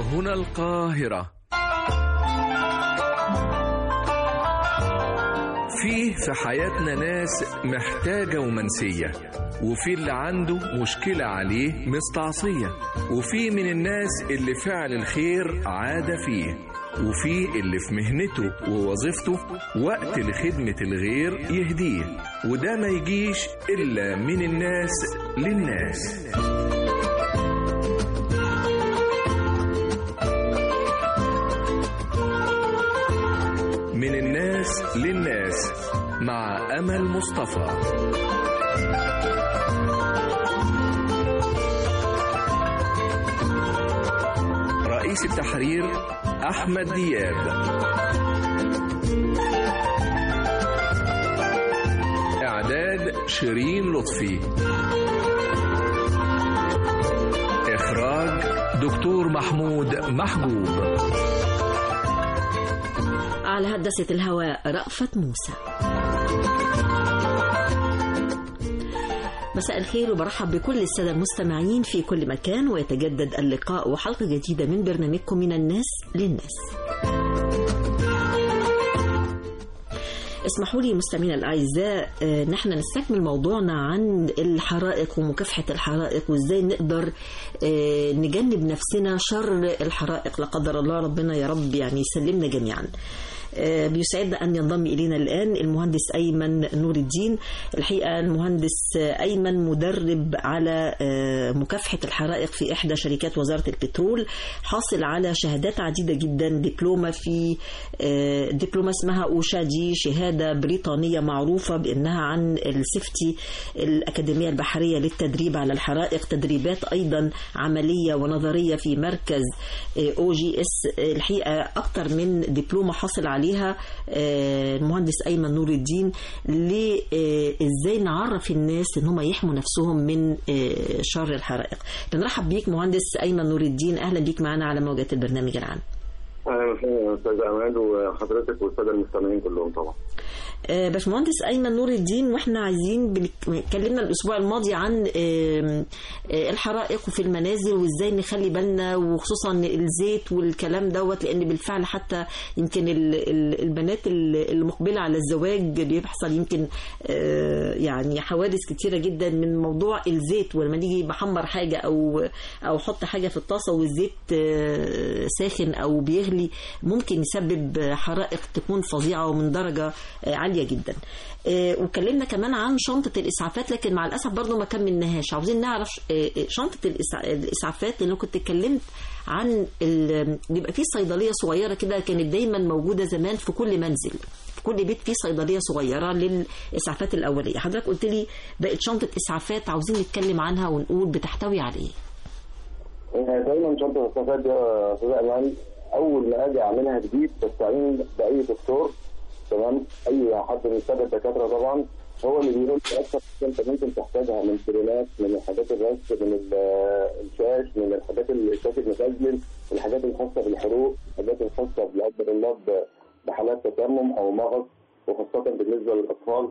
هنا القاهرة فيه في حياتنا ناس محتاجة ومنسية وفي اللي عنده مشكلة عليه مستعصية وفي من الناس اللي فعل الخير عادة فيه وفي اللي في مهنته ووظيفته وقت لخدمة الغير يهديه وده ما يجيش إلا من الناس للناس من الناس للناس مع أمل مصطفى رئيس التحرير أحمد دياب إعداد شيرين لطفي إخراج دكتور محمود محجوب على هندسة الهواء رأفت موسى مساء الخير وبرحب بكل السادة المستمعين في كل مكان ويتجدد اللقاء وحلقة جديدة من برنامجكم من الناس للناس اسمحوا لي مستمعينا الاعزاء آه، نحن نستكمل موضوعنا عن الحرائق ومكافحه الحرائق وازاي نقدر آه، نجنب نفسنا شر الحرائق لا قدر الله ربنا يا رب يعني يسلمنا جميعا آه، بيسعدنا أن ينضم إلينا الآن المهندس أيمن نور الدين الحقيقة المهندس آه، أيمن مدرب على آه، مكافحة الحرائق في إحدى شركات وزارة البترول حاصل على شهادات عديدة جدا دبلومة في آه، دبلومة اسمها أوشا دي شهادة بريطانية معروفة بأنها عن السيفتي الأكاديمية البحرية للتدريب على الحرائق تدريبات أيضا عملية ونظرية في مركز او جي اس الحقيقة أكثر من دبلومة حصل عليها آه، المهندس أيمن نور الدين لإزاي نعرف الناس إن هم يحموا نفسهم من آه، شر الحرائق بنرحب بيك مهندس أيمن نور الدين أهلا بيك معنا على موجات البرنامج العام اهلا وسهلا يا استاذ امان وحضرتك والساده المستمعين كلهم طبعا. آه، باشمهندس ايمن نور الدين واحنا عايزين بنك- اتكلمنا الاسبوع الماضي عن آم، آه، الحرائق في المنازل وازاي نخلي بالنا وخصوصا الزيت والكلام دوت لان بالفعل حتى يمكن ال- ال- البنات ال- المقبله على الزواج بيحصل يمكن آه، يعني حوادث كتيره جدا من موضوع الزيت ولما نيجي بحمر حاجه او او احط حاجه في الطاسه والزيت آه، ساخن او بيغلي ممكن يسبب حرائق تكون فظيعه ومن درجه آه، عاليه جدا آه، واتكلمنا كمان عن شنطه الاسعافات لكن مع الاسف برضو ما كملناهاش عاوزين نعرف آه، آه، شنطه الإسع- الاسعافات لان كنت اتكلمت عن ال- بيبقى في صيدليه صغيره كده كانت دايما موجوده زمان في كل منزل في كل بيت في صيدليه صغيره للاسعافات الاوليه حضرتك قلت لي بقت شنطه اسعافات عاوزين نتكلم عنها ونقول بتحتوي على ايه آه، دايما شنطه الصفات دي يا استاذ امان اول ما اجي اعملها جديد بستعين باي دكتور تمام اي حد من الساده الدكاتره طبعا هو اللي بيقول لي اكتر حاجة انت ممكن تحتاجها من كريمات من الحاجات الرش من ال- الشاش من الحاجات اللي الشاش المتأجل الحاجات الخاصه بالحروق الحاجات الخاصه لا قدر الله ب- بحالات تسمم او مغص وخاصه بالنسبه للاطفال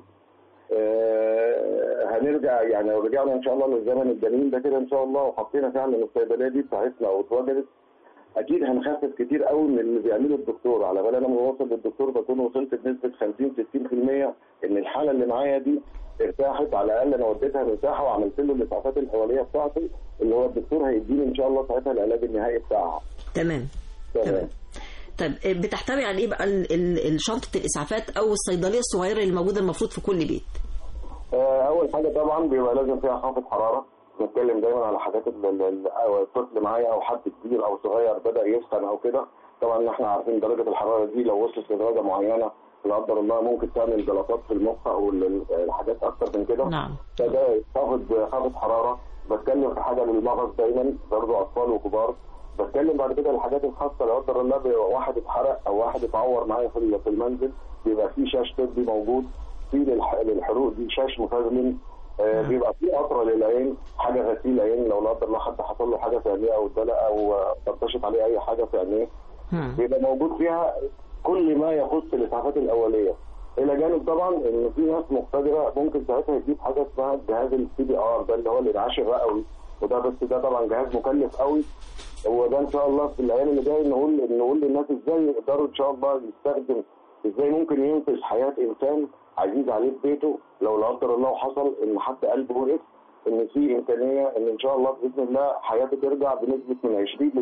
آه، هنرجع يعني لو رجعنا ان شاء الله للزمن الجميل ده كده ان شاء الله وحطينا فعلا الصيدليه دي بتاعتنا واتوجدت اكيد هنخفف كتير قوي من اللي بيعمله الدكتور على بال انا لما بوصل للدكتور بكون وصلت بنسبه 50 60% ان الحاله اللي معايا دي ارتاحت على الاقل انا وديتها مرتاحه وعملت له الاسعافات الاوليه بتاعته اللي هو الدكتور هيديني ان شاء الله ساعتها العلاج النهائي بتاعها تمام تمام طيب آه، بتحتوي على ايه بقى ال- ال- ال- شنطه الاسعافات او الصيدليه الصغيره اللي موجوده المفروض في كل بيت آه، اول حاجه طبعا بيبقى لازم فيها خافض حراره نتكلم دايما على حاجات ال- ال- ال- أو الطفل معايا او حد كبير او صغير بدا يسخن او كده طبعا احنا عارفين درجه الحراره دي لو وصلت لدرجه معينه لا قدر الله ممكن تعمل جلطات في المخ او ال- ال- الحاجات اكتر من كده نعم فده خافض خافض حراره بتكلم في حاجه للمغص دايما برضه اطفال وكبار بتكلم بعد كده الحاجات الخاصه لا قدر الله بيبقى واحد اتحرق او واحد اتعور معايا في ال- في المنزل بيبقى في شاش طبي موجود في للح- للحروق دي شاش مفرمل آه، بيبقى في قطره للعين حاجه غسيل عين لو لا قدر الله حد حصل له حاجه في عينيه او اتدلق او آه، طرطشت عليه اي حاجه في عينيه مم. بيبقى موجود فيها كل ما يخص الاسعافات الاوليه الى جانب طبعا ان في ناس مقتدره ممكن ساعتها يجيب حاجه اسمها جهاز السي بي ار ده اللي هو الانعاش الرئوي وده بس ده طبعا جهاز مكلف قوي هو ده ان شاء الله في الايام اللي جايه نقول نقول للناس ازاي يقدروا ان شاء الله يستخدم ازاي ممكن ينقذ حياه انسان عزيز عليه في بيته لو لا قدر الله حصل ان حد قلبه وقف ان في امكانيه ان ان شاء الله باذن الله حياته ترجع بنسبه من 20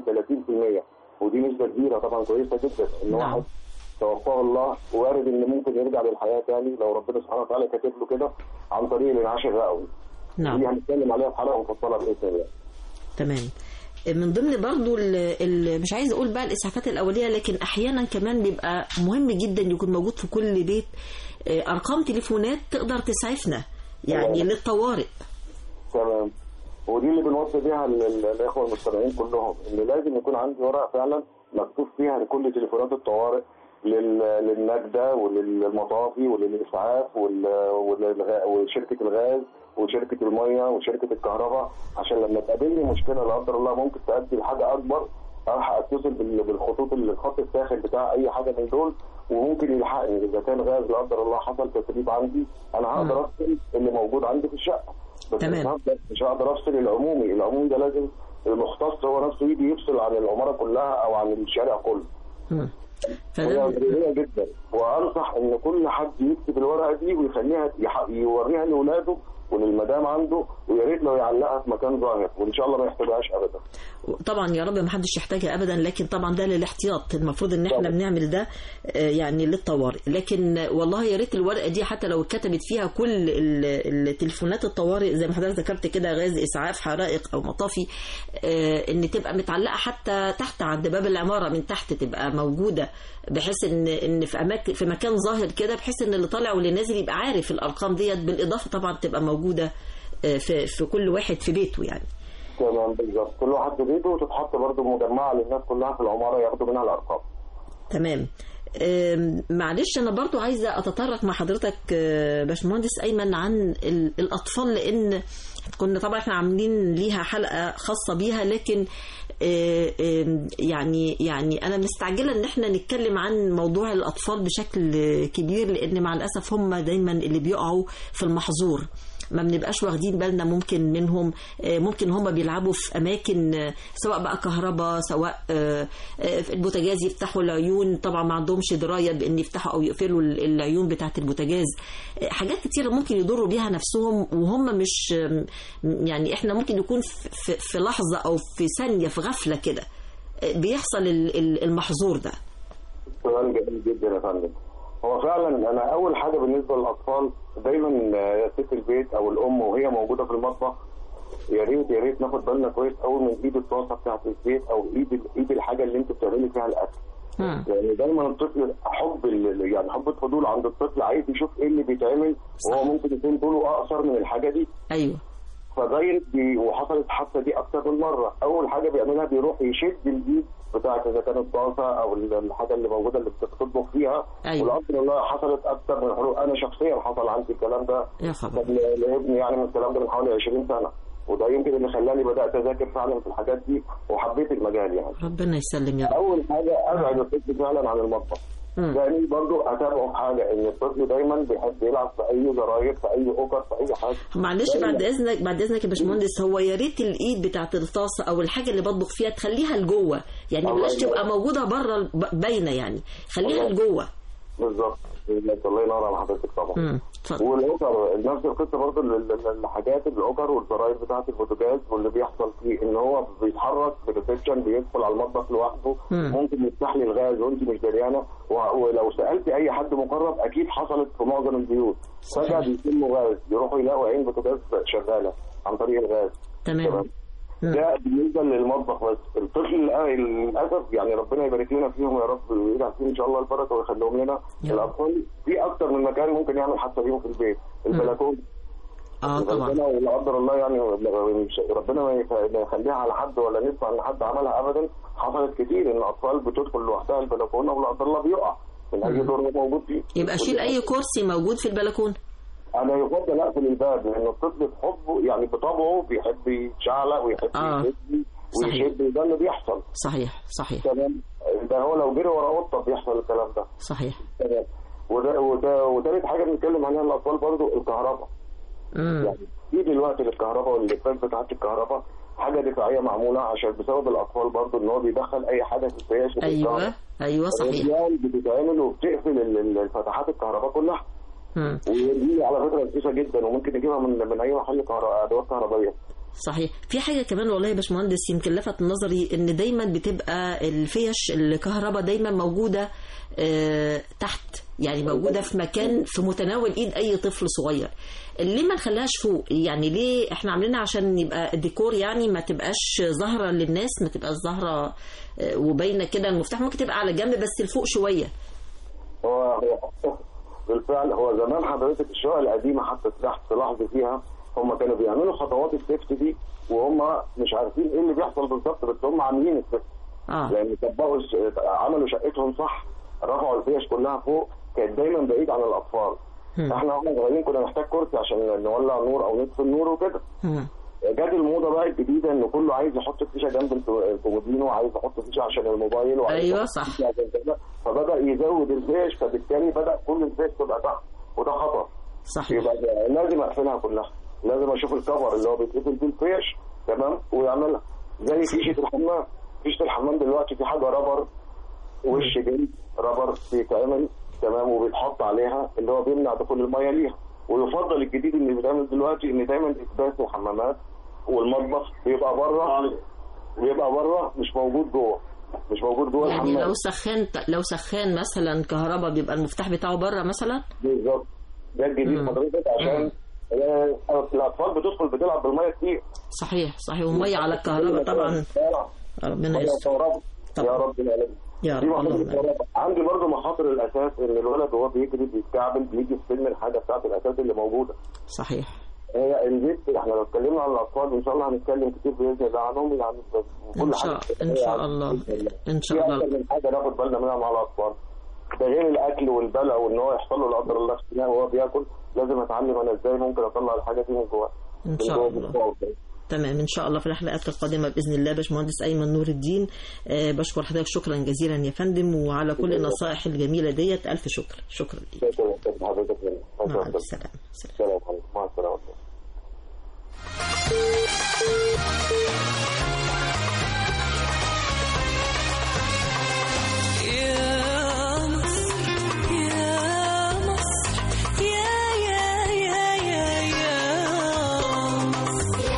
ل 30% ودي نسبه كبيره طبعا كويسه جدا ان نعم. واحد توفاه الله وارد ان ممكن يرجع للحياه تاني لو ربنا سبحانه وتعالى كاتب له كده عن طريق الانعاش الرئوي دي نعم هنتكلم عليها في حلقه مفصله باذن الله تمام من ضمن برضو ال ال مش عايز اقول بقى الاسعافات الاوليه لكن احيانا كمان بيبقى مهم جدا يكون موجود في كل بيت آه، ارقام تليفونات تقدر تسعفنا يعني تمام. للطوارئ تمام ودي اللي بنوصي بيها ال- ال- الاخوه المستمعين كلهم ان لازم يكون عندي ورقه فعلا مكتوب فيها لكل تليفونات الطوارئ لل- للنجده وللمطافي وللاسعاف وال- وللغ- وشركه الغاز وشركه الميه وشركه الكهرباء عشان لما تقابلني مشكله لا قدر الله ممكن تؤدي لحاجه اكبر راح اتصل بال- بالخطوط اللي الخط الساخن بتاع اي حاجه من دول وممكن يلحقني اذا كان غاز لا قدر الله حصل تسريب عندي انا هقدر افصل اللي موجود عندي في الشقه بس تمام. مش هقدر مش هقدر افصل العمومي العمومي ده لازم المختص هو نفسه يجي يفصل عن العماره كلها او عن الشارع كله مم. هي فده ضروريه جدا وانصح ان كل حد يكتب الورقه دي ويخليها يح- يوريها لاولاده وللمدام عنده ويا ريت لو يعلقها في مكان ظاهر وان شاء الله ما يحتاجهاش ابدا طبعا يا رب ما حدش يحتاجها ابدا لكن طبعا ده للاحتياط المفروض ان احنا طبعا. بنعمل ده آه، يعني للطوارئ لكن آه، والله يا ريت الورقه دي حتى لو اتكتبت فيها كل ال- التليفونات الطوارئ زي ما حضرتك ذكرت كده غاز اسعاف حرائق او مطافي آه، ان تبقى متعلقه حتى تحت عند باب العماره من تحت تبقى موجوده بحيث ان ان في اماكن في مكان ظاهر كده بحيث ان اللي طالع واللي نازل يبقى عارف الارقام ديت بالاضافه طبعا تبقى موجوده آه، في في كل واحد في بيته يعني تمام بالظبط كل واحد في بيته وتتحط برضه مجمعه للناس كلها في العماره ياخدوا منها الارقام تمام أم، معلش انا برضو عايزه اتطرق مع حضرتك أه، باشمهندس ايمن عن ال- الاطفال لان كنا طبعا احنا عاملين ليها حلقه خاصه بيها لكن أه، أم، يعني يعني انا مستعجله ان احنا نتكلم عن موضوع الاطفال بشكل كبير لان مع الاسف هم دايما اللي بيقعوا في المحظور ما بنبقاش واخدين بالنا ممكن منهم آه، ممكن هم بيلعبوا في اماكن آه، سواء بقى كهرباء سواء آه، آه، في البوتاجاز يفتحوا العيون طبعا ما عندهمش درايه بان يفتحوا او يقفلوا ال- العيون بتاعه البوتاجاز آه، حاجات كتيره ممكن يضروا بيها نفسهم وهم مش آم، يعني احنا ممكن يكون في- في في لحظه او في ثانيه في غفله كده آه، بيحصل ال- ال- المحظور ده سؤال جميل جدا يا فندم هو فعلا انا اول حاجه بالنسبه للاطفال دايما آه، ست البيت او الام وهي موجوده في المطبخ يا ريت يا ريت ناخد بالنا كويس قوي من ايد الطاسه بتاعت الزيت او ايد ايد الحاجه اللي انت بتعملي فيها الاكل مم. يعني دايما الطفل حب ال- يعني حب الفضول عند الطفل عايز يشوف ايه اللي بيتعمل وهو ممكن يكون طوله اقصر من الحاجه دي ايوه فدايركت بي وحصلت الحادثه دي اكتر من مره اول حاجه بيعملها بيروح يشد الايد بتاعت اذا كانت طاسه او ال- الحاجه اللي موجوده اللي بتطبخ فيها أيوة. ولا قدر الله حصلت اكتر من حروق انا شخصيا حصل عندي الكلام ده يا خبر كان لابني يعني من الكلام ده من حوالي 20 سنه وده يمكن اللي خلاني بدات اذاكر فعلا في الحاجات دي وحبيت المجال يعني ربنا يسلم يا رب اول حاجه ابعد الطفل فعلا عن المطبخ مم. ثاني برضو اتابعه في حاجه ان الطفل دايما بيحب يلعب في اي زراير في اي اوكر في اي حاجه معلش دايماً. بعد اذنك بعد اذنك يا باشمهندس هو يا ريت الايد بتاعت الطاسه او الحاجه اللي بطبخ فيها تخليها لجوه يعني الله بلاش ينور. تبقى موجوده بره ب- باينه يعني خليها الله. لجوه بالظبط الله ينور على حضرتك طبعا امم اتفضل والاوكر نفس القصه برضه ال- ال- الحاجات الاوكر والزراير بتاعه البوتاجاز واللي بيحصل فيه ان هو بيتحرك بريسبشن بيدخل على المطبخ لوحده مم. ممكن يفتح لي الغاز وانت مش دريانه و- ولو سالت اي حد مقرب اكيد حصلت في معظم البيوت صحيح. فجاه بيتموا غاز يروحوا يلاقوا عين بوتاجاز شغاله عن طريق الغاز تمام مم. ده بالنسبه للمطبخ بس الطفل الآ- للاسف يعني ربنا يبارك لنا فيهم يا رب ويجعل فيهم ان شاء الله البركه ويخليهم لنا يا رب. الاطفال في اكتر من مكان ممكن يعمل حتى بيهم في البيت البلكون اه طبعا ربنا ولا قدر الله يعني مش- ربنا ما يخ- ما يخليها على حد ولا نسمع ان حد عملها ابدا حصلت كتير ان اطفال بتدخل لوحدها البلكونه ولا قدر الله بيقع من اي دور هو موجود فيه يبقى شيل اي كرسي موجود في البلكونه انا يفضل اقفل الباب لان الطفل بحبه يعني بطبعه بيحب يتشعلق ويحب آه. يشد صحيح. ويشد ده اللي بيحصل صحيح صحيح تمام ده هو لو جري ورا قطه بيحصل الكلام ده صحيح تمام وده وده وتالت حاجه بنتكلم عليها الاطفال برضو الكهرباء امم يعني في دلوقتي الكهرباء واللفات بتاعت الكهرباء حاجه دفاعيه معموله عشان بسبب الاطفال برضو ان هو بيدخل اي حاجه في الفيش ايوه ايوه صحيح الرجال بتتعمل وبتقفل ال- ال- الفتحات الكهرباء كلها مم. ودي على فكره رخيصه جدا وممكن تجيبها من من اي محل كهرباء ادوات كهربائيه صحيح في حاجه كمان والله يا باشمهندس يمكن لفت نظري ان دايما بتبقى الفيش الكهرباء دايما موجوده آه، تحت يعني موجوده في مكان في متناول ايد اي طفل صغير ليه ما نخليهاش فوق يعني ليه احنا عاملينها عشان يبقى الديكور يعني ما تبقاش ظاهره للناس ما تبقاش ظاهره آه، وباينه كده المفتاح ممكن تبقى على جنب بس لفوق شويه هو هو بالفعل هو زمان حضرتك الشقق القديمه حتى تحت تلاحظي فيها هم كانوا بيعملوا خطوات السيفتي دي وهم مش عارفين ايه اللي بيحصل بالظبط بس هم عاملين السيفتي اه لان طبقوا الش- عملوا شقتهم صح رفعوا الفيش كلها فوق كانت دايما بعيد عن الاطفال مم. احنا واحنا صغيرين كنا نحتاج كرسي عشان نولع نور او نطفي النور وكده مم. جت الموضه بقى الجديده ان كله عايز يحط فيشه جنب الك- الكومودينو وعايز يحط فيشه عشان الموبايل وعايز أيوة يحط صح. فيشة عشان كذا فبدا يزود الفيش فبالتالي بدا كل الفيش تبقى تحت وده خطر صحيح يبقى ده لازم اقفلها كلها لازم اشوف الكفر اللي هو بيتقفل بيه الفيش تمام ويعملها زي فيشه الحمام فيشه الحمام دلوقتي في حاجه رابر وش جلد رابر بيتعمل تمام وبيتحط عليها اللي هو بيمنع دخول الميه ليها ويفضل الجديد اللي بيتعمل دلوقتي ان دايما اثبات الحمامات والمطبخ بيبقى بره ويبقى بره مش موجود جوه مش موجود جوه يعني الحمام لو سخان لو سخان مثلا كهرباء بيبقى المفتاح بتاعه بره مثلا بالظبط ده الجديد مم. حضرتك عشان آه، الاطفال بتدخل بتلعب بالميه كتير صحيح صحيح ومية على الكهرباء طبعا ربنا يستر يا رب طبعا. يا رب العالمين يا دي رب مخاطر اللهم آمين. الكهرباء. عندي برضه مخاطر الاساس ان الولد وهو بيجري بيتكعبل بيجي في سن الحاجه بتاعت الاساس اللي موجوده صحيح هي البيت احنا لو اتكلمنا عن الاطفال ان شاء الله هنتكلم كتير باذن الله عنهم يعني في كل إن شاء- حاجه إن شاء الله. إن شاء في الله. اكتر من حاجه ناخد بالنا منها مع الاطفال ده غير الاكل والبلع وان هو يحصل له لا قدر الله اختناق وهو بياكل لازم اتعلم انا ازاي ممكن اطلع الحاجه دي من جواه إن من شاء جوه الله. جسمه إزاي. تمام ان شاء الله في الحلقات القادمه باذن الله باشمهندس ايمن نور الدين آه بشكر حضرتك شكرا جزيلا يا فندم وعلى كل النصائح الجميله ديت الف شكر شكرا ليك شكرا شكرا حضرتك مع شكرا. السلامه سلام. سلام عليكم مع السلامه يا مصر يا مصر يا يا يا يا يا مصر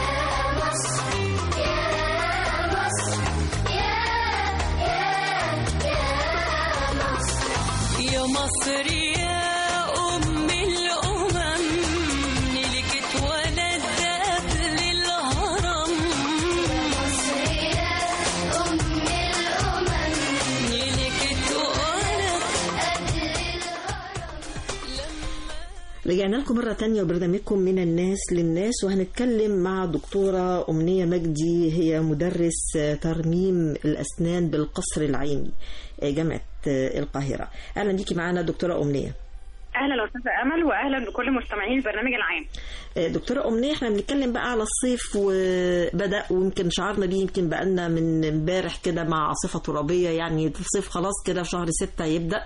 يا مصر يا أم الأمم لك اتولد قبل الهرم لك اتولد رجعنا لكم مرة تانية وبرنامجكم من الناس للناس وهنتكلم مع دكتورة أمنية مجدي هي مدرس ترميم الأسنان بالقصر العيني جامعة القاهرة أهلا بيكي معانا دكتورة أمنية اهلا استاذه امل واهلا بكل مستمعين البرنامج العام دكتورة أمنية احنا بنتكلم بقى على الصيف وبدأ ويمكن شعرنا بيه يمكن بقالنا من امبارح كده مع عاصفة ترابية يعني الصيف خلاص كده في شهر ستة يبدأ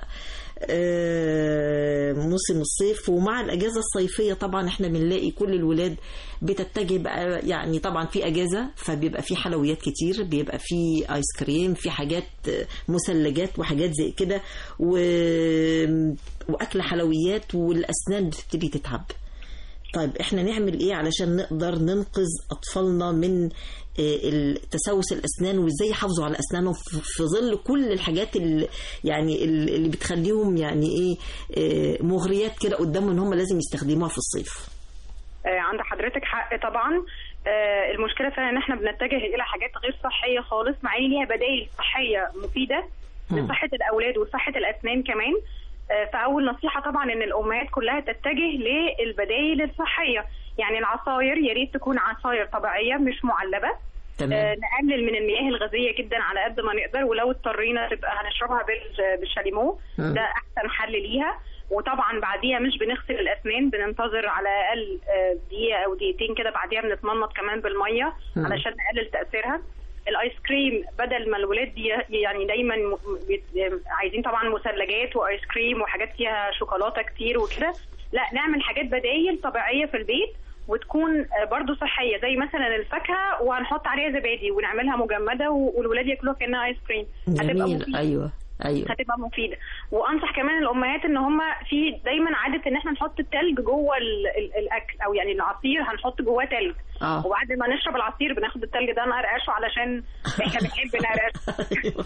آه، موسم الصيف ومع الأجازة الصيفية طبعا احنا بنلاقي كل الولاد بتتجه بقى يعني طبعا في أجازة فبيبقى في حلويات كتير بيبقى في آيس كريم في حاجات آه، مثلجات وحاجات زي كده و... وأكل حلويات والأسنان بتبتدي تتعب طيب احنا نعمل ايه علشان نقدر ننقذ اطفالنا من آه، تسوس الاسنان وازاي يحافظوا على اسنانهم في في ظل كل الحاجات اللي يعني اللي بتخليهم يعني ايه آه، مغريات كده قدامهم ان هم لازم يستخدموها في الصيف آه، عند حضرتك حق طبعا آه، المشكله فعلا ان احنا بنتجه الى حاجات غير صحيه خالص مع ان ليها بدائل صحيه مفيده مم. لصحه الاولاد وصحه الاسنان كمان آه، فاول نصيحه طبعا ان الامهات كلها تتجه للبدائل الصحيه يعني العصاير يا ريت تكون عصاير طبيعيه مش معلبه آه، تمام نقلل من المياه الغازيه جدا على قد ما نقدر ولو اضطرينا تبقى هنشربها بال- بالشاليمو مم. ده احسن حل ليها وطبعا بعديها مش بنغسل الاسنان بننتظر على الاقل آه، دقيقه او دقيقتين كده بعديها بنتمنط كمان بالميه مم. علشان نقلل تاثيرها الايس كريم بدل ما الولاد دي يعني دايما م- بيت- عايزين طبعا مثلجات وايس كريم وحاجات فيها شوكولاته كتير وكده لا نعمل حاجات بدايل طبيعيه في البيت وتكون آه، برضو صحيه زي مثلا الفاكهه وهنحط عليها زبادي ونعملها مجمده و- والولاد ياكلوها كانها ايس كريم هتبقى جميل مفيدة. ايوه ايوه هتبقى مفيده وانصح كمان الامهات ان هم في دايما عاده ان احنا نحط التلج جوه ال ال الاكل او يعني العصير هنحط جواه تلج اه وبعد ما نشرب العصير بناخد التلج ده نقرقشه علشان احنا بنحب نقرقشه أيوة.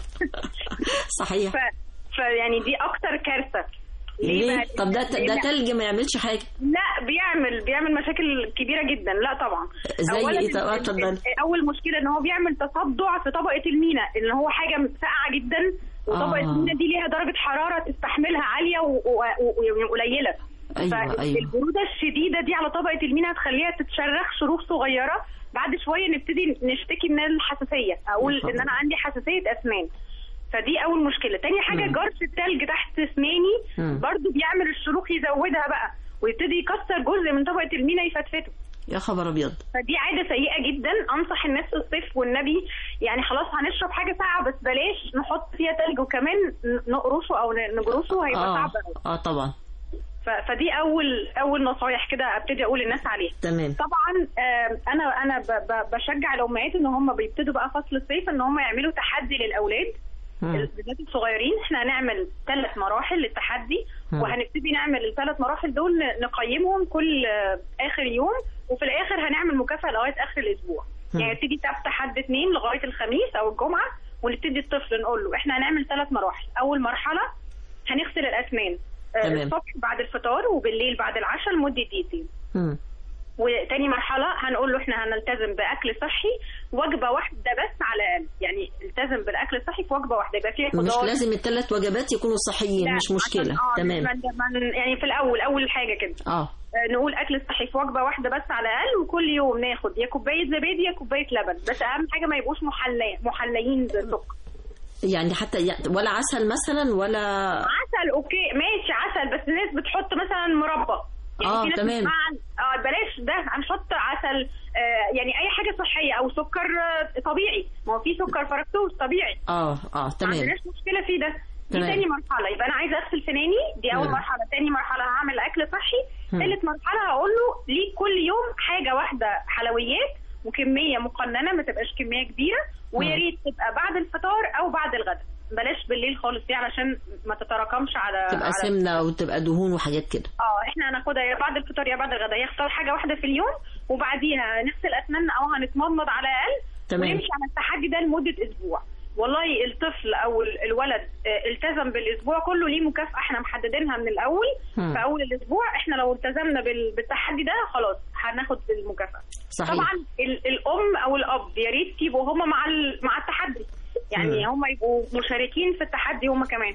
صحيح ف... فيعني دي اكتر كارثه ليه بقى؟ طب ده ده لأن- تلج ما يعملش حاجه لا بيعمل بيعمل مشاكل كبيره جدا لا طبعا زي أولاً إيه؟ طب ال- اتفضلي. ال- اول مشكله ان هو بيعمل تصدع في طبقه المينا اللي هو حاجه ساقعه جدا وطبقه آه. المينا دي ليها درجه حراره تستحملها عاليه و- و- و- وقليله أيوة، أيوة. فالبروده الشديده دي على طبقه المينا هتخليها تتشرخ شروخ صغيره بعد شويه نبتدي نشتكي من الحساسيه اقول يا خبر. ان انا عندي حساسيه اسنان فدي اول مشكله تاني حاجه مم. جرس التلج تحت اسناني مم. برضو بيعمل الشروخ يزودها بقى ويبتدي يكسر جزء من طبقه المينا يفتفته يا خبر ابيض فدي عاده سيئه جدا انصح الناس في الصيف والنبي يعني خلاص هنشرب حاجه ساقعه بس بلاش نحط فيها تلج وكمان ن- نقرصه او ن- نجرسه هيبقى اه صعب أوي. اه طبعا ف- فدي اول اول نصايح كده ابتدي اقول للناس عليها تمام طبعا آم، انا انا ب- ب- بشجع الامهات ان هم بيبتدوا بقى فصل الصيف ان هم يعملوا تحدي للاولاد مم. بالذات الصغيرين احنا هنعمل ثلاث مراحل للتحدي مم. وهنبتدي نعمل الثلاث مراحل دول ن- نقيمهم كل آه، اخر يوم وفي الاخر هنعمل مكافاه لغايه اخر الاسبوع مم. يعني نبتدي سبت حد اثنين لغايه الخميس او الجمعه ونبتدي الطفل نقول له احنا هنعمل ثلاث مراحل اول مرحله هنغسل الاسنان آه، تمام. الصبح بعد الفطار وبالليل بعد العشاء لمده دقيقتين مم. وتاني مرحلة هنقول له احنا هنلتزم بأكل صحي وجبة واحدة بس على الأقل يعني التزم بالأكل الصحي في وجبة واحدة يبقى فيها خضار مش لازم الثلاث وجبات يكونوا صحيين لا، مش عشان- مشكله آه تمام ما- ما- يعني في الأول أول حاجة كده اه آه، نقول أكل صحي في وجبة واحدة بس على الأقل وكل يوم ناخد يا كوباية زبادي يا كوباية لبن بس أهم حاجة ما يبقوش محلى محليين بسكر يعني حتى ي- ولا عسل مثلا ولا عسل اوكي ماشي عسل بس الناس بتحط مثلا مربى يعني آه، في ناس تمام. بتسمع عن- اه بلاش ده هنحط عسل آه يعني اي حاجه صحيه او سكر آه طبيعي ما هو في سكر فركتوز طبيعي اه اه ما تمام عندناش مشكله في ده دي تمام. تاني مرحله يبقى انا عايزه اغسل سناني دي اول مم. مرحله تاني مرحله هعمل اكل صحي مم. ثالث مرحله هقول له ليك كل يوم حاجه واحده حلويات وكميه مقننه ما تبقاش كميه كبيره ويا مم. ريت تبقى بعد الفطار او بعد الغداء بلاش بالليل خالص دي علشان ما تتراكمش على تبقى على سمنه وتبقى دهون وحاجات كده اه احنا هناخدها يا بعد الفطار يا بعد الغداء يختار حاجه واحده في اليوم وبعديها نغسل اسناننا او هنتمضمض على الاقل تمام. ونمشي على التحدي ده لمده اسبوع والله الطفل او ال- الولد آه، التزم بالاسبوع كله ليه مكافاه احنا محددينها من الاول مم. في اول الاسبوع احنا لو التزمنا بال- بالتحدي ده خلاص هناخد المكافاه صحيح طبعا ال- الام او الاب يا ريت يبقوا هم مع ال- مع التحدي يعني مم. هم يبقوا مشاركين في التحدي هم كمان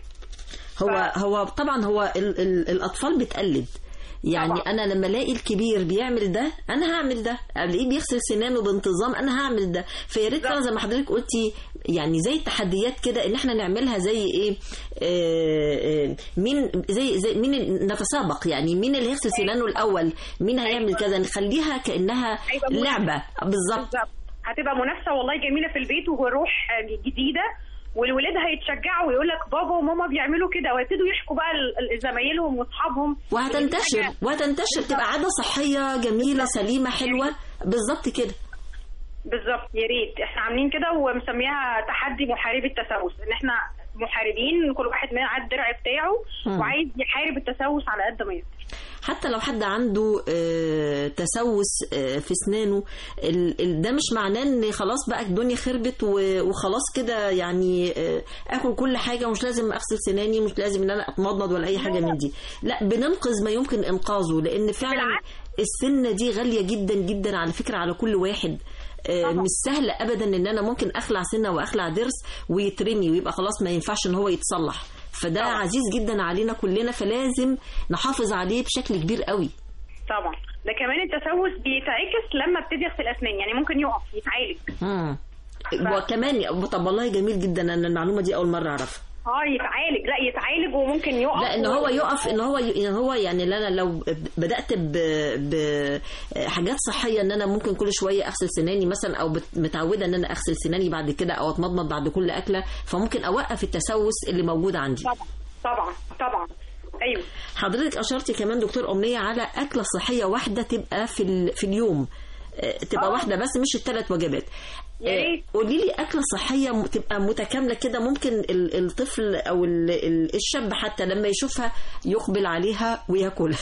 هو ف- هو طبعا هو ال ال الاطفال بتقلد يعني طبعا. انا لما الاقي الكبير بيعمل ده انا هعمل ده الاقيه بيغسل سنانه بانتظام انا هعمل ده فيا ريت فعلا زي ما حضرتك قلتي يعني زي التحديات كده ان احنا نعملها زي ايه آه آه مين زي زي مين نتسابق يعني مين اللي هيغسل سنانه الاول مين هيعمل كذا نخليها كانها هيبقى منافسة. لعبه بالظبط بالظبط هتبقى منافسه والله جميله في البيت وروح جديده والولاد هيتشجعوا ويقول لك بابا وماما بيعملوا كده ويبتدوا يحكوا بقى ل- لزمايلهم واصحابهم وهتنتشر وهتنتشر تبقى عاده صحيه جميله سليمه حلوه بالظبط كده بالظبط يا ريت احنا عاملين كده ومسميها تحدي محاربي التسوس ان احنا محاربين كل واحد معاه الدرع بتاعه مم. وعايز يحارب التسوس على قد ما يقدر حتى لو حد عنده آه، تسوس آه، في اسنانه ال- ال- ده مش معناه ان خلاص بقى الدنيا خربت و- وخلاص كده يعني آه، اكل كل حاجه ومش لازم اغسل سناني مش لازم ان انا اتمضمض ولا اي حاجه من دي لا بننقذ ما يمكن انقاذه لان فعلا بالعكس. السنه دي غاليه جدا جدا على فكره على كل واحد آه، طبعا. مش سهل ابدا ان انا ممكن اخلع سنه واخلع ضرس ويترمي ويبقى خلاص ما ينفعش ان هو يتصلح فده طبعا. عزيز جدا علينا كلنا فلازم نحافظ عليه بشكل كبير قوي طبعا ده كمان التسوس بيتعكس لما ابتدي اغسل اسناني يعني ممكن يقف يتعالج امم وكمان طب والله جميل جدا انا المعلومه دي اول مره اعرفها اه يتعالج لا يتعالج وممكن يقف لا ان هو يقف ان هو ان هو يعني ان انا لو بدات بحاجات صحيه ان انا ممكن كل شويه اغسل سناني مثلا او بت- متعوده ان انا اغسل سناني بعد كده او اتمضمض بعد كل اكله فممكن اوقف التسوس اللي موجود عندي طبعا طبعا طبعا ايوه حضرتك اشرتي كمان دكتور امنيه على اكله صحيه واحده تبقى في ال- في اليوم آه، تبقى آه. واحده بس مش الثلاث وجبات يا آه، ريت. قولي لي اكله صحيه م- تبقى متكامله كده ممكن ال- الطفل او ال- ال- الشاب حتى لما يشوفها يقبل عليها وياكلها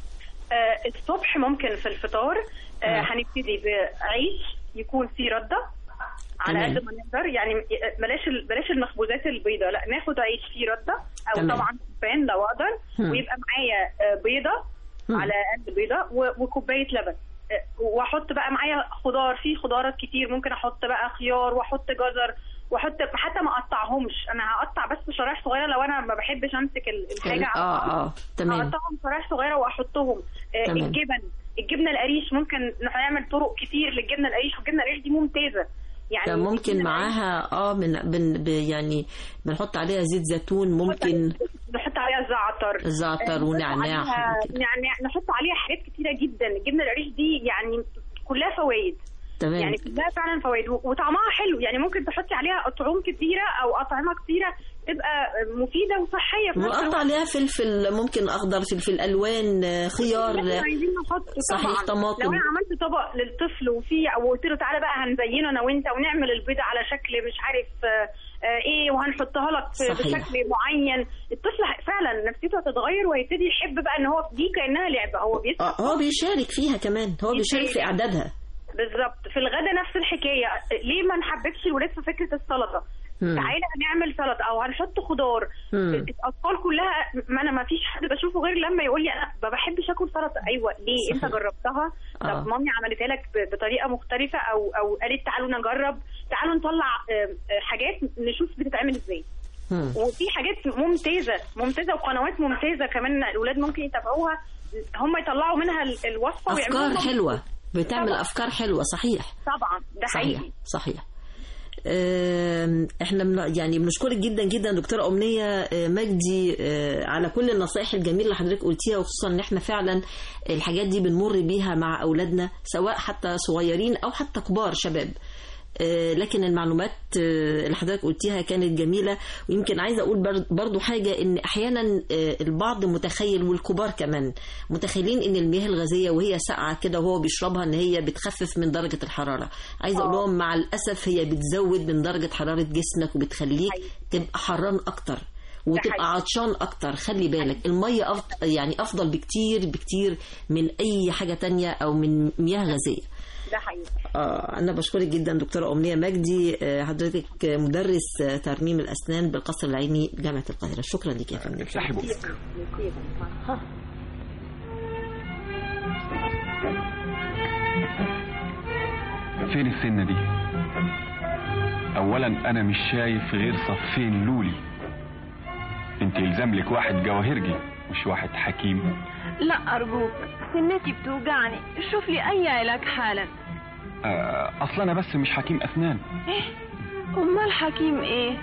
آه، الصبح ممكن في الفطار آه، آه. هنبتدي بعيش يكون فيه رده على تمام. قد ما نقدر يعني بلاش ال- بلاش المخبوزات البيضاء لا ناخد عيش فيه رده او تمام. طبعا شوفان لو اقدر مم. ويبقى معايا آه، بيضه مم. على قد بيضه و- وكوبايه لبن آه، واحط بقى معايا خضار في خضارات كتير ممكن احط بقى خيار واحط جزر واحط حتى ما اقطعهمش انا هقطع بس شرايح صغيره لو انا ما بحبش امسك ال- الحاجه على اه بعض. اه تمام هقطعهم شرايح صغيره واحطهم آه تمام. الجبن الجبنه القريش ممكن نعمل طرق كتير للجبنه القريش والجبنه القريش دي ممتازه يعني كان ممكن الجبنة معاها اه من بن ب- يعني بنحط عليها زيت زيتون ممكن نحط عليها زعتر زعتر آه، نحط ونعناع عليها- حاجات كده. يعني نحط عليها حاجات كتيره جدا الجبنه القريش دي يعني كلها فوائد تمام يعني كلها فعلا فوائد و- وطعمها حلو يعني ممكن تحطي عليها اطعم كتيره او اطعمه كتيره تبقى مفيده وصحيه في نفس ونقطع الوقت. عليها فلفل ممكن اخضر فلفل الوان آه، خيار احنا عايزين نحط صحيح، طبعا طماطم. لو انا عملت طبق للطفل وفي او قلت له تعالى بقى هنزينه انا وانت ونعمل البيضه على شكل مش عارف آه، آه، ايه وهنحطها لك في- صحيح. بشكل معين الطفل ه- فعلا نفسيته هتتغير وهيبتدي يحب بقى ان هو دي كانها لعبه هو بيصحى آه، هو بيشارك فيها كمان هو بيشارك في اعدادها بالظبط في الغدا نفس الحكايه ليه ما نحببش الولاد في فكره السلطه مم. تعالى هنعمل سلطه او هنحط خضار مم. الاطفال كلها ما انا ما فيش حد بشوفه غير لما يقول لي انا ما بحبش اكل سلطه ايوه ليه صحيح. انت جربتها آه. طب مامي عملتها لك ب- بطريقه مختلفه او او قالت تعالوا نجرب تعالوا نطلع آه، آه، حاجات نشوف بتتعمل ازاي مم. وفي حاجات ممتازه ممتازه وقنوات ممتازه كمان الاولاد ممكن يتابعوها هم يطلعوا منها ال- الوصفه افكار ويعملوها حلوه بتعمل طبعا. افكار حلوه صحيح طبعا ده صحيح حقيقي صحيح آم، احنا من يعني بنشكرك جدا جدا دكتوره امنيه آه، مجدي آه، على كل النصائح الجميله اللي حضرتك قلتيها وخصوصا ان احنا فعلا الحاجات دي بنمر بيها مع اولادنا سواء حتى صغيرين او حتى كبار شباب آه، لكن المعلومات آه، اللي حضرتك قلتيها كانت جميله ويمكن عايزه اقول بر- برضو حاجه ان احيانا آه، البعض متخيل والكبار كمان متخيلين ان المياه الغازيه وهي ساقعه كده وهو بيشربها ان هي بتخفف من درجه الحراره عايزه اقول لهم مع الاسف هي بتزود من درجه حراره جسمك وبتخليك حقيقي. تبقى حران اكتر حقيقي. وتبقى عطشان اكتر خلي بالك الميه أفضل يعني افضل بكتير بكتير من اي حاجه تانية او من مياه غازيه ده حقيقي آه أنا بشكرك جدا دكتورة أمنية مجدي آه، حضرتك مدرس آه، ترميم الأسنان بالقصر العيني بجامعة القاهرة شكرا لك يا فندم افتحي بقك فين السنة دي اولا انا مش شايف غير صفين لولي انت يلزم لك واحد جواهرجي مش واحد حكيم لا أرجوك سنتي بتوجعني شوف لي أي علاج حالا آه، اصلا انا بس مش حكيم اسنان أمال حكيم إيه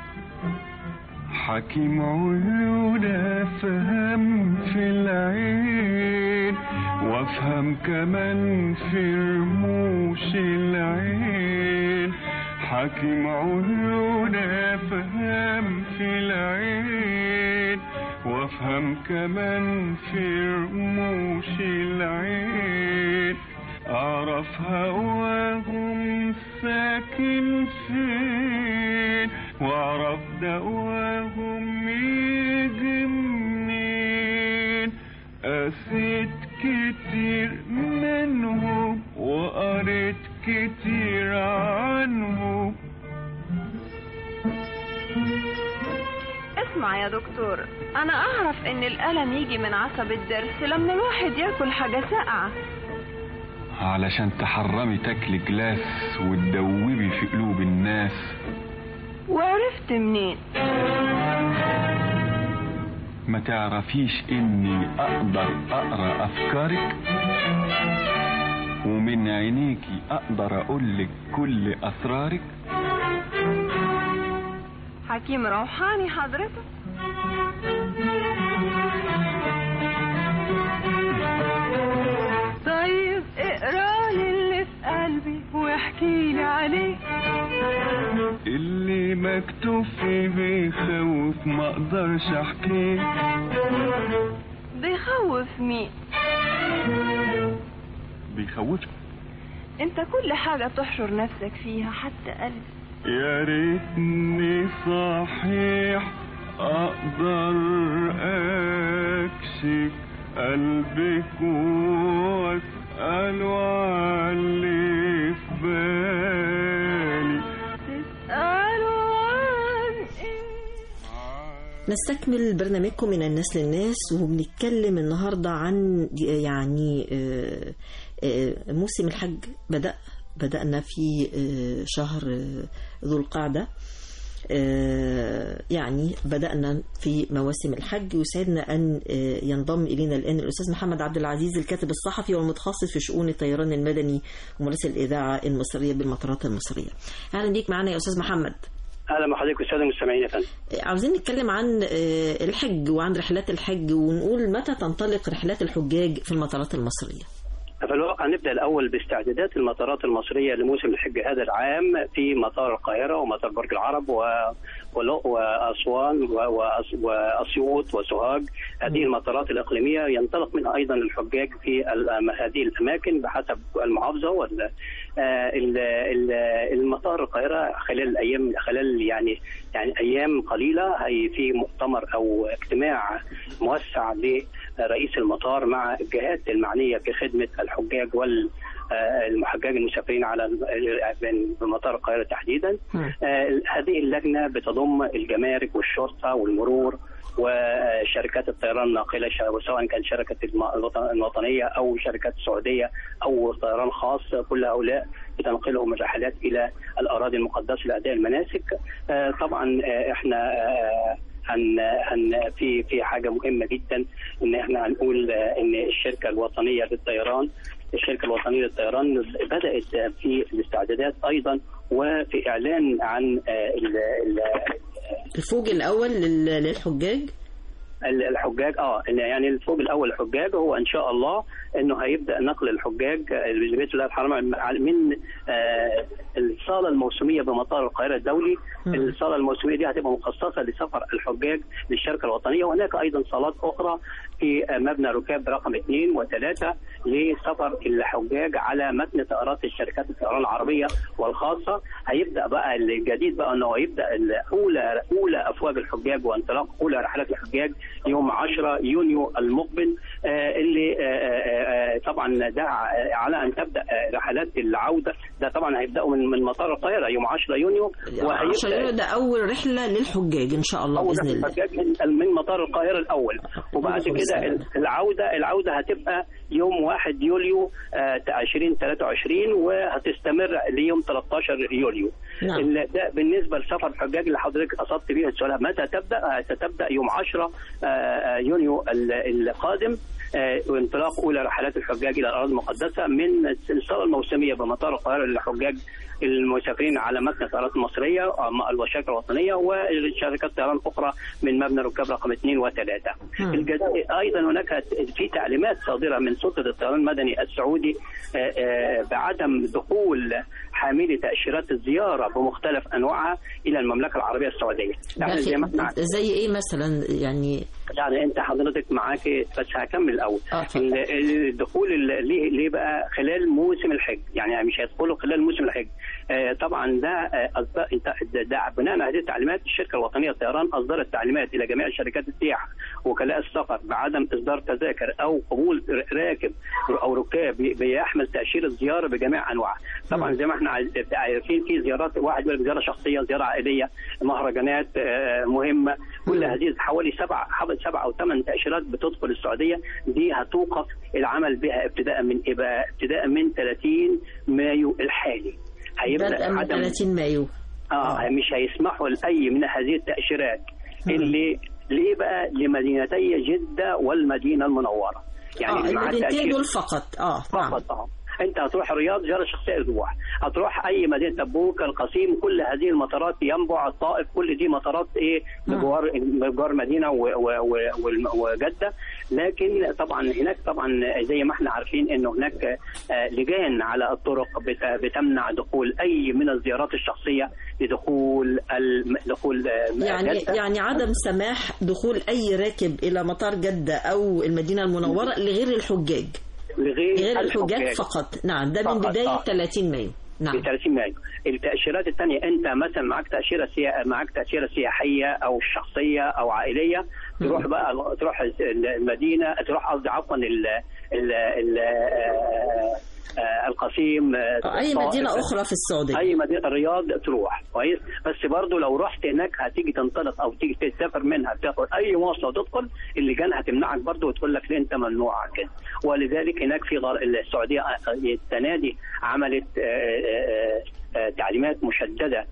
حكيم عيون افهم في العين وافهم كمان في رموش العين حكيم عيون افهم في العين وافهم كمان في رموش العين اعرف هواهم ساكن فين واعرف دواهم يجي منين قسيت كتير منهم وقريت كتير عنهم اسمع يا دكتور أنا أعرف إن الألم يجي من عصب الضرس لما الواحد ياكل حاجة ساقعة علشان تحرمي تاكلي جلاس وتدوبي في قلوب الناس وعرفت منين ما تعرفيش اني اقدر اقرا افكارك ومن عينيكي اقدر اقولك كل اسرارك حكيم روحاني حضرتك طيب اقرا لي اللي في قلبي واحكي احكيلي عليه اللي مكتوب فيه بيخوف ما اقدرش احكيه بيخوف مين بيخوف انت كل حاجة تحشر نفسك فيها حتى قلبي يا ريتني صحيح اقدر اكشف قلبك واساله علي في بالي تسألوا عن ايه نستكمل برنامجكم من الناس للناس وبنتكلم النهاردة عن يعني آه، آه، موسم الحج بدأ بدأنا في آه، شهر آه، ذو القعدة آه، يعني بدأنا في مواسم الحج ويسعدنا أن آه، ينضم إلينا الآن الأستاذ محمد عبد العزيز الكاتب الصحفي والمتخصص في شؤون الطيران المدني ومراسل الإذاعة المصرية بالمطارات المصرية أهلا بيك معنا يا أستاذ محمد اهلا بحضرتك الساده المستمعين يا فندم عاوزين نتكلم عن آه، الحج وعن رحلات الحج ونقول متى تنطلق رحلات الحجاج في المطارات المصرية في الواقع نبدا الاول باستعدادات المطارات المصريه لموسم الحج هذا العام في مطار القاهره ومطار برج العرب و ولو- واسوان و- وأس- واسيوط وسوهاج هذه المطارات الاقليميه ينطلق منها ايضا الحجاج في الأم- هذه الاماكن بحسب المحافظه وال آه، ال- ال- المطار القاهره خلال الايام خلال يعني يعني ايام قليله هي في مؤتمر او اجتماع موسع لرئيس المطار مع الجهات المعنيه في خدمه الحجاج وال آه، المحجاج المسافرين على ال- بمطار القاهره تحديدا آه، هذه اللجنه بتضم الجمارك والشرطه والمرور وشركات الطيران الناقله ش- سواء كان شركه الم- الوطن- الوطنيه او شركات سعوديه او طيران خاص كل هؤلاء بتنقلهم الرحلات الى الاراضي المقدسه لاداء المناسك آه، طبعا آه، احنا آه، هن هن في في حاجه مهمه جدا ان احنا هنقول آه، ان الشركه الوطنيه للطيران الشركه الوطنيه للطيران بدات آه، في الاستعدادات ايضا وفي اعلان عن آه، ال- ال- الفوج الأول لل- للحجاج ال- الحجاج اه إن يعني الفوج الاول الحجاج هو ان شاء الله انه هيبدا نقل الحجاج آه، لبيت الله الحرام من آه، الصاله الموسميه بمطار القاهره الدولي الصاله الموسميه دي هتبقى مخصصه لسفر الحجاج للشركه الوطنيه وهناك ايضا صالات اخرى في آه، مبنى ركاب رقم اثنين وثلاثه لسفر الحجاج على متن طائرات الشركات الطيران العربيه والخاصه هيبدا بقى الجديد بقى انه هيبدا اولى اولى افواج الحجاج وانطلاق اولى رحلات الحجاج يوم 10 يونيو المقبل آه، اللي آه، آه، آه، طبعا ده ع- على ان تبدا آه، رحلات العوده ده طبعا هيبداوا من من مطار القاهره يوم 10 يونيو 10 يورو ده أول رحلة للحجاج إن شاء الله أول بإذن الله الحجاج من من مطار القاهرة الأول وبعد الله كده يسلمك. العودة العودة هتبقى يوم 1 يوليو آه، 2023 وهتستمر ليوم 13 يوليو نعم. ال- ده بالنسبة لسفر الحجاج اللي حضرتك قصدت بيه السؤال متى تبدأ آه، ستبدأ يوم 10 آه، آه، يونيو ال- القادم آه، وانطلاق اولى رحلات الحجاج الى الاراضي المقدسه من الصاله الموسميه بمطار القاهره للحجاج المسافرين على متن الطيارات المصريه آه، والشركه الوطنيه وشركات طيران اخرى من مبنى ركاب رقم اثنين وثلاثه. مم. الجد- ايضا هناك في تعليمات صادره من سلطه الطيران المدني السعودي آه، آه، بعدم دخول حاملي تاشيرات الزياره بمختلف انواعها الى المملكه العربيه السعوديه. يعني زي ما احنا ده زي إيه مثلا يعني يعني انت حضرتك معاك بس هكمل الاول آه، اتفضل. ال- الدخول ال- ليه ليه بقى خلال موسم الحج يعني مش هيدخلوا خلال موسم الحج آه، طبعا ده آه، أصدر انت- ده- ده بناء على هذه التعليمات الشركه الوطنيه للطيران اصدرت تعليمات الى جميع شركات السياحه وكلاء السفر بعدم اصدار تذاكر او قبول ر- راكب او ركاب بي- بيحمل تاشيره زياره بجميع انواعها طبعا زي ما احنا عايز- عارفين في زيارات واحد يقول لك زياره شخصيه زياره عائليه مهرجانات آه، مهمه كل هذه حوالي سبع حوالي سبع او ثمان تاشيرات بتدخل السعوديه دي هتوقف العمل بها ابتداء من ايه بقى؟ ابتداء من 30 مايو الحالي بدءا هيبدا من عدم 30 مايو اه مش هيسمحوا لاي من هذه التاشيرات اللي ليه بقى لمدينتي جده والمدينه المنوره اه اللي معاه المدينتين تأشيرة- دول فقط اه نعم فقط اه انت هتروح الرياض زياره شخصيه اسبوع هتروح اي مدينه تبوك القصيم كل هذه المطارات ينبع الطائف كل دي مطارات ايه بجوار بجوار مدينه و- و- و- والم- وجده لكن طبعا هناك طبعا زي ما احنا عارفين انه هناك آه، لجان على الطرق بت- بتمنع دخول اي من الزيارات الشخصيه لدخول الم- دخول آه، يعني جدة. يعني عدم سماح دخول اي راكب الى مطار جده او المدينه المنوره لغير الحجاج لغير غير الحجاج الحجاج. فقط نعم ده من فقط، بدايه آه. 30 مايو ب نعم 30 مايو التاشيرات الثانيه انت مثلا معاك تاشيره سيا... معاك تاشيره سياحيه او شخصيه او عائليه تروح بقى تروح المدينه تروح قصدي عفوا ال... ال... ال... آه، آه، القصيم آه، اي الطائف. مدينه اخرى في السعوديه اي مدينه الرياض تروح كويس بس برضو لو رحت هناك هتيجي تنطلق او تيجي تسافر منها تاخد اي مواصله وتدخل اللجان هتمنعك برضو وتقول لك انت ممنوع كده ولذلك هناك في غر... السعوديه آه، السنه دي عملت آه، آه، آه، تعليمات مشدده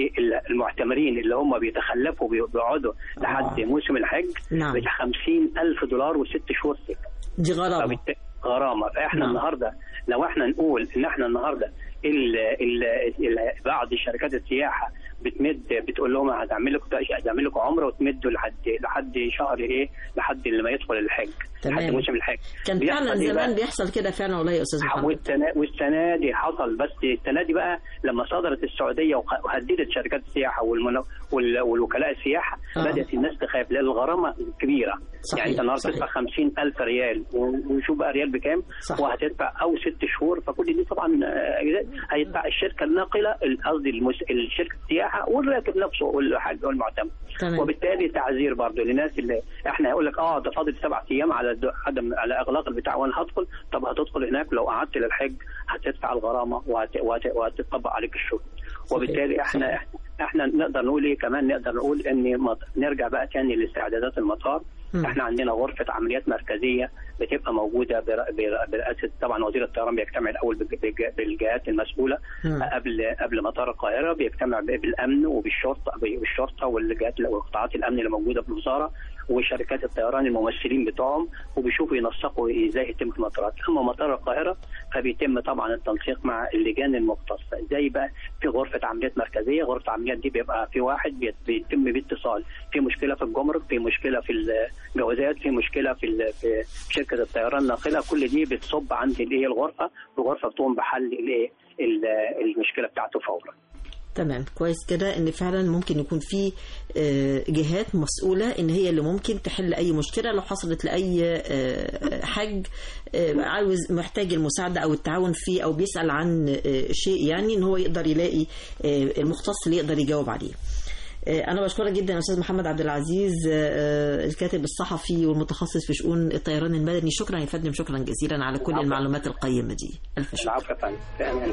للمعتمرين اللي هم بيتخلفوا بي- بيقعدوا لحد موسم الحج نعم. ب 50 ألف دولار وست شهور سجن دي غرامه فبالت- غرامه فاحنا نعم. النهارده لو احنا نقول ان احنا النهارده ال ال ال بعض شركات السياحه بتمد بتقول لهم هتعمل لكم هتعمل لكم عمره وتمدوا لحد لحد شهر ايه لحد لما يدخل الحج تمام. لحد موسم الحج كان بيحصل فعلا إيه زمان بقى؟ بيحصل كده فعلا والله يا استاذ محمد والسنة, والسنة دي حصل بس السنة دي بقى لما صدرت السعودية وخ- وهددت شركات السياحة والمن... وال... والوكلاء السياحة آه. بدأت الناس تخاف لأن الغرامة كبيرة صحيح، يعني أنت النهاردة صحيح. تدفع 50 ألف ريال و- وشوف بقى ريال بكام صح. وهتدفع أو ست شهور فكل دي طبعا آه، هيدفع الشركة الناقلة ال- قصدي المس... الشركة السياحة والراكب نفسه والحاج والمعتمر تمام. وبالتالي تعذير برضه للناس اللي احنا يقول لك اه ده فاضل سبع ايام على الد- عدم على اغلاق البتاع وانا هدخل طب هتدخل هناك لو قعدت للحج هتدفع الغرامه وهت- وهت- وهتطبق عليك الشروط وبالتالي احنا احنا نقدر نقول ايه كمان نقدر نقول ان مط- نرجع بقى تاني لاستعدادات المطار مم. احنا عندنا غرفه عمليات مركزيه بتبقى موجوده بر- بر- برئاسه طبعا وزير الطيران بيجتمع الاول بالج- بالج- بالجهات المسؤوله مم. قبل قبل مطار القاهره بيجتمع ب- بالامن وبالشرطه بالشرطه والجهات وقطاعات الامن اللي موجوده في الوزاره وشركات الطيران الممثلين بتوعهم وبيشوفوا ينسقوا ازاي يتم المطارات اما مطار القاهره فبيتم طبعا التنسيق مع اللجان المختصه زي بقى في غرفه عمليات مركزيه غرفه العمليات دي بيبقى في واحد بيت- بيتم باتصال في مشكله في الجمرك في مشكله في الجوازات في مشكله في ال- في شركه الطيران الناقله كل دي بتصب عند الايه الغرفه والغرفه بتقوم بحل الايه ال- المشكله بتاعته فورا تمام كويس كده ان فعلا ممكن يكون في آه، جهات مسؤوله ان هي اللي ممكن تحل اي مشكله لو حصلت لاي آه، حج آه، عاوز محتاج المساعده او التعاون فيه او بيسال عن آه، شيء يعني ان هو يقدر يلاقي آه، المختص اللي يقدر يجاوب عليه آه، أنا بشكرك جدا يا أستاذ محمد عبد العزيز آه، الكاتب الصحفي والمتخصص في شؤون الطيران المدني شكرا يا فندم شكرا جزيلا على كل المعلومات القيمة دي ألف شكر العفو يا فندم في امان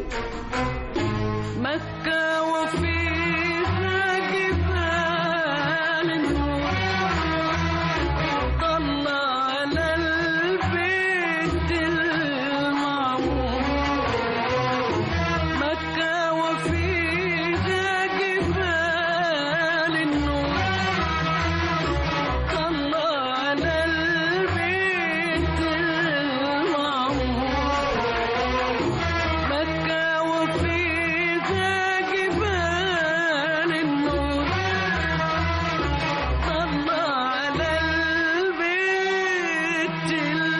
مكة وفيها جبال النور طلع على البيت المعمور مكة وفيها جبال النور طلع على البيت المعمور مكة وفيها جبال النور طلع على البيت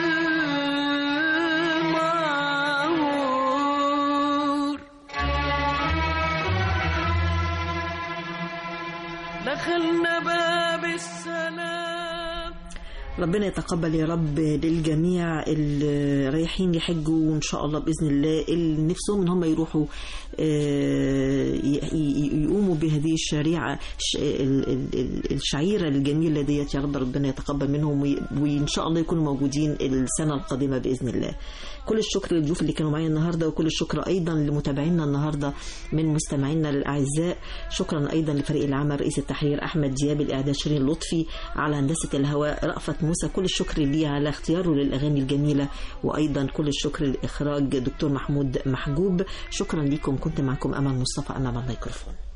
المعمور دخلنا باب السلام ربنا يتقبل يا رب للجميع اللي رايحين يحجوا وان شاء الله باذن الله اللي نفسهم ان هم يروحوا آه، ي- ي- يقوموا بهذه الشريعه ش- ال- ال- ال- الشعيره الجميله ديت يا رب ربنا يتقبل منهم وي- وان شاء الله يكونوا موجودين السنه القادمه باذن الله. كل الشكر للضيوف اللي كانوا معايا النهارده وكل الشكر ايضا لمتابعينا النهارده من مستمعينا الاعزاء شكرا ايضا لفريق العمل رئيس التحرير احمد دياب الاعداد شيرين لطفي على هندسه الهواء رأفت موسى كل الشكر ليه على اختياره للاغاني الجميله وايضا كل الشكر لاخراج دكتور محمود محجوب شكرا لكم كنت معكم امل مصطفى امام الميكروفون